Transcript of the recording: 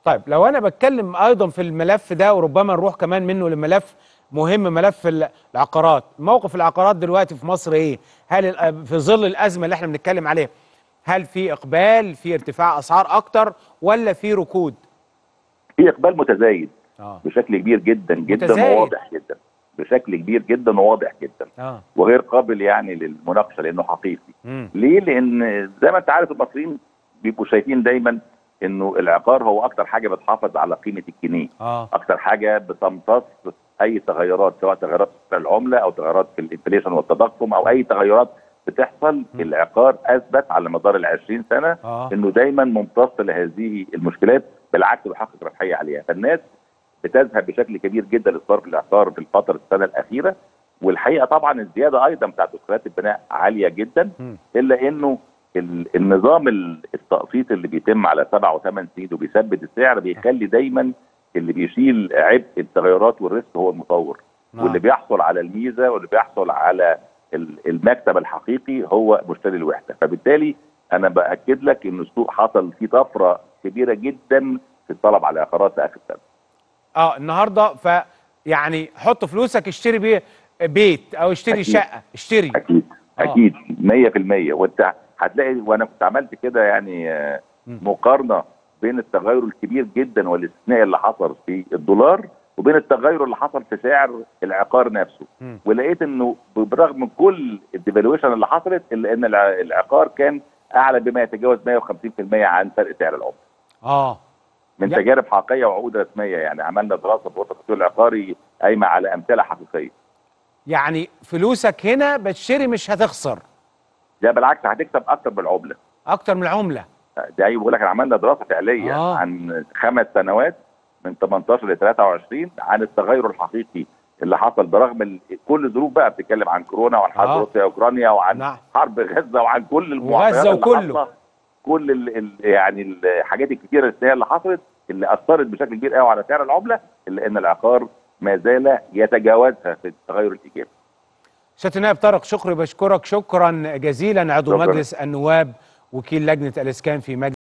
طيب لو انا بتكلم ايضا في الملف ده وربما نروح كمان منه لملف مهم ملف ال- العقارات موقف العقارات دلوقتي في مصر ايه هل ال- في ظل الازمه اللي احنا بنتكلم عليها هل في اقبال في ارتفاع اسعار اكتر ولا في ركود في اقبال متزايد اه بشكل كبير جدا جدا متزايد. وواضح جدا بشكل كبير جدا وواضح جدا اه وغير قابل يعني للمناقشه لانه حقيقي امم ليه؟ لان زي ما انت عارف المصريين بيبقوا شايفين دايما انه العقار هو اكتر حاجه بتحافظ على قيمه الجنيه اه اكتر حاجه بتمتص اي تغيرات سواء تغيرات في العمله او تغيرات في الانفليشن والتضخم او اي تغيرات بتحصل العقار اثبت على مدار ال 20 سنه اه انه دايما ممتص لهذه المشكلات بالعكس بيحقق ربحيه عليها فالناس بتذهب بشكل كبير جدا لصرف العقار في الفتره السنه الاخيره والحقيقه طبعا الزياده ايضا بتاعت دخولات البناء عاليه جدا مم. الا انه ال- النظام ال- التقسيط اللي بيتم على سبع وثمان سنين وبيثبت السعر بيخلي دايما اللي بيشيل عبء التغيرات والريسك هو المطور آه. واللي بيحصل على الميزه واللي بيحصل على ال- المكسب الحقيقي هو مشتري الوحده فبالتالي انا باكد لك ان السوق حصل فيه طفره كبيره جدا في الطلب على العقارات في اخر سنه اه النهارده ف يعني حط فلوسك اشتري بيه بيت او اشتري أكيد. شقه اشتري اكيد آه. اكيد 100% وانت هتلاقي وانا كنت عملت كده يعني آه، مم. مقارنه بين التغير الكبير جدا والاستثناء اللي حصل في الدولار وبين التغير اللي حصل في سعر العقار نفسه مم. ولقيت انه برغم من كل الديفالويشن اللي حصلت الا ان الع- العقار كان اعلى بما يتجاوز 150% عن فرق سعر العمله اه من يا- تجارب حقيقيه وعقود رسميه يعني عملنا دراسه في وسط التسويق العقاري قايمه على امثله حقيقيه يعني فلوسك هنا بتشتري مش هتخسر ده بالعكس هتكسب اكتر بالعمله اكتر من العمله ده أيوة بقول لك عملنا دراسه فعليه آه. آه. عن خمس سنوات من 18 ل 23 عن التغير الحقيقي اللي حصل برغم ال- كل الظروف بقى بتتكلم عن كورونا وعن حرب آه. روسيا واوكرانيا وعن نعم. حرب غزه وعن كل المعطيات وغزة اللي وكله. حاصلة. كل ال ال يعني الحاجات الكتيره الاستثنائيه اللي حصلت اللي اثرت بشكل كبير قوي على سعر العمله الا ان العقار ما زال يتجاوزها في التغير الايجابي سياده النائب طارق شكري بشكرك شكرا جزيلا عضو شكراً. مجلس النواب وكيل لجنه الاسكان في مجلس